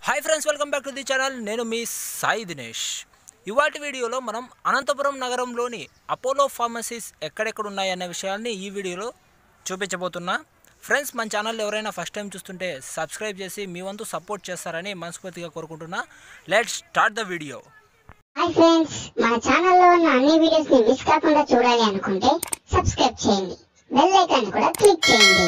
hi friends welcome back to the channel నేను మీ సాయి దినేష్ ఇవాటి వీడియోలో మనం అనంతపురం నగరంలోని అపోలో ఫార్మసీస్ ఎక్కడెక్కడ ఉన్నాయనే విషయాన్ని ఈ వీడియోలో చూపించబోతున్నా ఫ్రెండ్స్ మన ఛానల్ ఎవరైనా ఫస్ట్ టైం చూస్తుంటే సబ్స్క్రైబ్ చేసి మీ వంతు సపోర్ట్ చేస్తారని మనస్ఫూర్తిగా కోరుకుంటున్నా let's start the video hi friends మన ఛానల్లో ఉన్న అన్ని వీడియోస్ ని మిస్ కాకుండా చూడాలి అనుకుంటే సబ్స్క్రైబ్ చేయండి బెల్ ఐకాన్ కూడా క్లిక్ చేయండి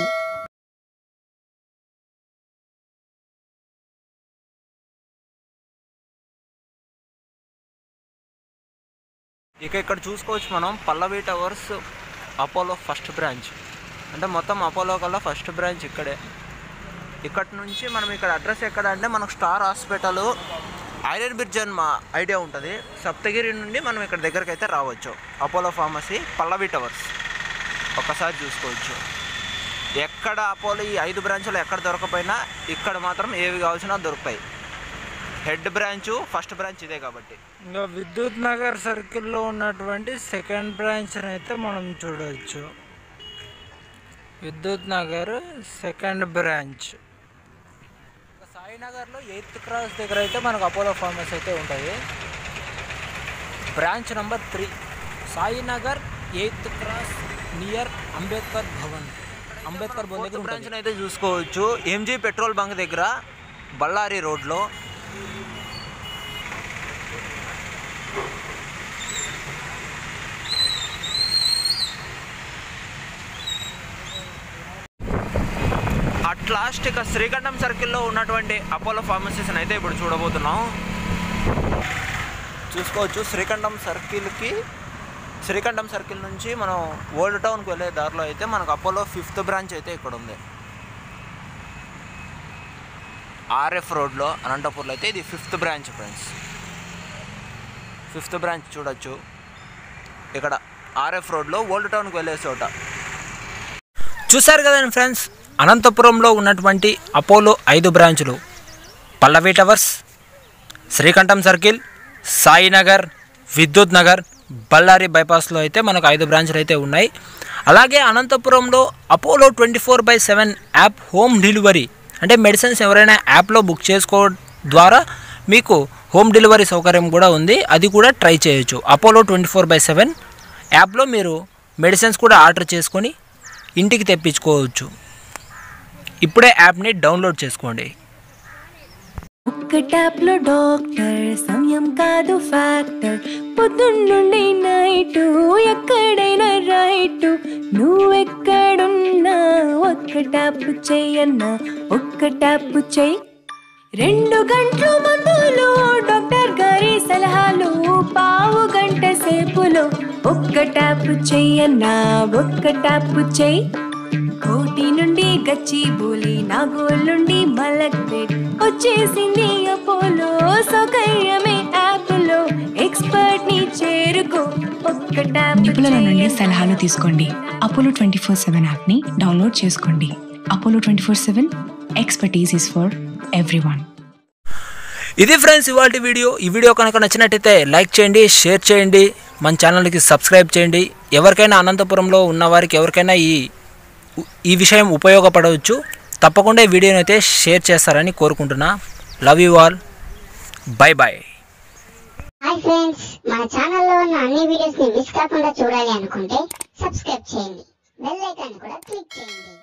ఇక ఇక్కడ చూసుకోవచ్చు మనం Pallavi towers Apollo first branch అంటే మొత్తం అపోలో కల్లా ఫస్ట్ బ్రాంచ్ ఇక్కడే ఇక్కడ నుంచి మనం ఇక్కడ అడ్రస్ ఎక్కడ అంటే మనకు స్టార్ హాస్పిటల్ ఐరన్ బ్రిడ్జ్ అని మా ఐడియా ఉంటుంది సప్తగిరి నుండి మనం ఇక్కడ దగ్గరికి అయితే రావచ్చు అపోలో ఫార్మసీ పల్లవి టవర్స్ ఒక్కసారి చూసుకోవచ్చు ఎక్కడ అపోలో ఈ ఐదు బ్రాంచ్లు ఎక్కడ దొరకపోయినా ఇక్కడ మాత్రం ఏవి కావాల్సినా దొరుకుతాయి హెడ్ బ్రాంచ్ ఫస్ట్ బ్రాంచ్ ఇదే కాబట్టి ఇంకా విద్యుత్ నగర్ సర్కిల్లో ఉన్నటువంటి సెకండ్ బ్రాంచ్ అయితే మనం చూడవచ్చు విద్యుత్ నగర్ సెకండ్ బ్రాంచ్ సాయినగర్లో ఎయిత్ క్రాస్ దగ్గర అయితే మనకు అపోలో ఫార్మసీ అయితే ఉంటుంది branch number three Sainagar eighth cross near Ambedkar Bhavan Ambedkar Bhavan దగ్గర బ్రాంచ్ అయితే చూసుకోవచ్చు ఎంజీ పెట్రోల్ బంక్ దగ్గర బళ్ళారి రోడ్లో అట్ లాస్ట్ ఇక శ్రీకంఠం సర్కిల్లో ఉన్నటువంటి అపోలో ఫార్మసీస్ని అయితే ఇప్పుడు చూడబోతున్నాం చూసుకోవచ్చు శ్రీకంఠం సర్కిల్కి శ్రీకంఠం సర్కిల్ నుంచి మనం ఓల్డ్ టౌన్కి వెళ్ళే దారిలో అయితే మనకు అపోలో ఫిఫ్త్ బ్రాంచ్ అయితే ఇక్కడ ఉంది ఆర్ఎఫ్ రోడ్లో అనంతపూర్లో అయితే ఇది fifth branch friends fifth branch చూడొచ్చు ఇక్కడ ఆర్ఎఫ్ రోడ్లో ఓల్డ్ టౌన్కి వెళ్ళే చోట చూశారు కదండి ఫ్రెండ్స్ అనంతపురంలో ఉన్నటువంటి అపోలో ఐదు బ్రాంచులు పల్లవి టవర్స్ శ్రీకంఠం సర్కిల్ సాయినగర్ విద్యుత్ నగర్ బళ్ళారి బైపాస్లో అయితే మనకు ఐదు బ్రాంచ్లు అయితే ఉన్నాయి అలాగే అనంతపురంలో Apollo twenty four by seven app home delivery అంటే మెడిసిన్స్ ఎవరైనా యాప్లో బుక్ చేసుకో ద్వారా మీకు హోమ్ డెలివరీ సౌకర్యం కూడా ఉంది అది కూడా ట్రై చేయొచ్చు Apollo twenty four by seven యాప్లో మీరు మెడిసిన్స్ కూడా ఆర్డర్ చేసుకొని ఇంటికి తెప్పించుకోవచ్చు ఇప్పుడే యాప్ని డౌన్లోడ్ చేసుకోండి ఒక్క ట్యాప్ లో డాక్టర్ సమయం కాదు ఫ్యాక్టర్ పొద్దున్నుండి నైట్ ఎక్కడైనా రైట్ నువ్వెక్కడున్నా ఒక్క ట్యాప్ చెయ్యన్నా ఒక్క ట్యాప్ చెయ్యి రెండు గంటలు మందులు డాక్టర్ గారి సలహాలు పావు గంట సేపులో ఒక్క ట్యాప్ చెయ్యన్నా ఒక్క ట్యాప్ చెయ్యి కోటి నుండి గచ్చి బూలి నాగోల్ నుండి మలక్పేట్ వచ్చేసింది అపోలో సౌకర్యమే యాప్ లో ఎక్స్పర్ట్ ని చేరుకో ఒక్క ట్యాప్ నిపుణుల నుండి సలహాలు తీసుకోండి అపోలో ట్వంటీ ఫోర్ సెవెన్ యాప్ని డౌన్లోడ్ చేసుకోండి Apollo twenty four seven expertise is for everyone ఇది ఫ్రెండ్స్ ఇవాళ వీడియో ఈ వీడియో కనుక నచ్చినట్టయితే లైక్ చేయండి షేర్ చేయండి మన ఛానల్కి సబ్స్క్రైబ్ చేయండి ఎవరికైనా అనంతపురంలో ఉన్న వారికి ఎవరికైనా ఈ ఈ విషయం ఉపయోగపడవచ్చు తప్పకుండా ఈ వీడియోని అయితే షేర్ చేస్తారని కోరుకుంటున్నా love you all bye bye hi friends మన ఛానల్లో ఉన్న అన్ని వీడియోస్ ని మిస్ కాకుండా చూడాలి అనుకుంటే సబ్స్క్రైబ్ చేయండి బెల్ ఐకాన్ కూడా క్లిక్ చేయండి